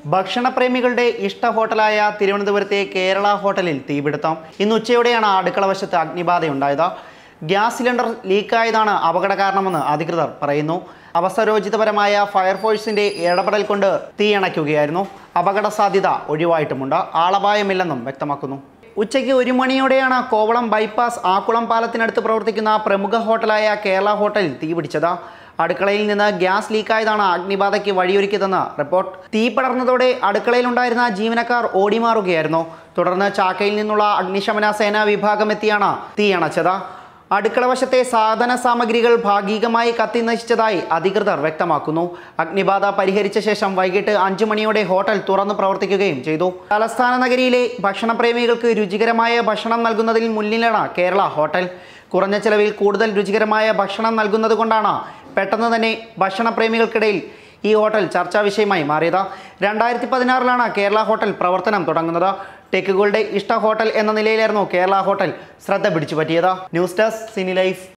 ഭക്ഷണപ്രേമികളുടെ ഇഷ്ട ഹോട്ടലായ തിരുവനന്തപുരത്തെ കേരള ഹോട്ടലിൽ തീപിടുത്തം ഇന്ന് ഉച്ചയോടെയാണ് അടുക്കള വശത്ത് അഗ്നിബാധയുണ്ടായത് ഗ്യാസ് സിലിണ്ടർ ലീക്കായതാണ് അപകട കാരണമെന്ന് അധികൃതർ പറയുന്നു അവസരോചിതപരമായ ഫയർഫോഴ്സിന്റെ ഇടപെടൽ കൊണ്ട് തീയണയ്ക്കുകയായിരുന്നു അപകട സാധ്യത ഒഴിവായിട്ടുമുണ്ട് ആളപായമില്ലെന്നും വ്യക്തമാക്കുന്നു ഉച്ചയ്ക്ക് ഒരു മണിയോടെയാണ് കോവളം ബൈപ്പാസ് ആക്കുളം പാലത്തിനടുത്ത് പ്രവർത്തിക്കുന്ന പ്രമുഖ ഹോട്ടലായ കേരള ഹോട്ടലിൽ തീപിടിച്ചത് അടുക്കളയിൽ നിന്ന് ഗ്യാസ് ലീക്കായതാണ് അഗ്നിബാധയ്ക്ക് വഴിയൊരുക്കിയതെന്ന് റിപ്പോർട്ട് തീ പടർന്നതോടെ അടുക്കളയിലുണ്ടായിരുന്ന ജീവനക്കാർ ഓടിമാറുകയായിരുന്നു തുടർന്ന് ചാക്കയിൽ നിന്നുള്ള അഗ്നിശമന സേനാ വിഭാഗം എത്തിയാണ് തീ അണച്ചത് അടുക്കള വശത്തെ സാധന സാമഗ്രികൾ ഭാഗികമായി കത്തി നശിച്ചതായി അധികൃതർ വ്യക്തമാക്കുന്നു അഗ്നിബാധ പരിഹരിച്ച ശേഷം വൈകിട്ട് അഞ്ചു മണിയോടെ ഹോട്ടൽ തുറന്നു പ്രവർത്തിക്കുകയും ചെയ്തു തലസ്ഥാന നഗരിയിലെ ഭക്ഷണപ്രേമികൾക്ക് രുചികരമായ ഭക്ഷണം നൽകുന്നതിൽ മുന്നിലാണ് കേരള ഹോട്ടൽ കുറഞ്ഞ ചെലവിൽ കൂടുതൽ രുചികരമായ ഭക്ഷണം നൽകുന്നത് കൊണ്ടാണ് പെട്ടെന്ന് തന്നെ ഭക്ഷണപ്രേമികൾക്കിടയിൽ ഈ ഹോട്ടൽ ചർച്ചാ വിഷയമായി മാറിയത് രണ്ടായിരത്തി പതിനാറിലാണ് കേരള ഹോട്ടൽ പ്രവർത്തനം തുടങ്ങുന്നത് ടെക്കുകളുടെ ഇഷ്ട ഹോട്ടൽ എന്ന നിലയിലായിരുന്നു കേരള ഹോട്ടൽ ശ്രദ്ധ പിടിച്ചു പറ്റിയത് ന്യൂസ് ഡെസ്ക് സിനി ലൈഫ്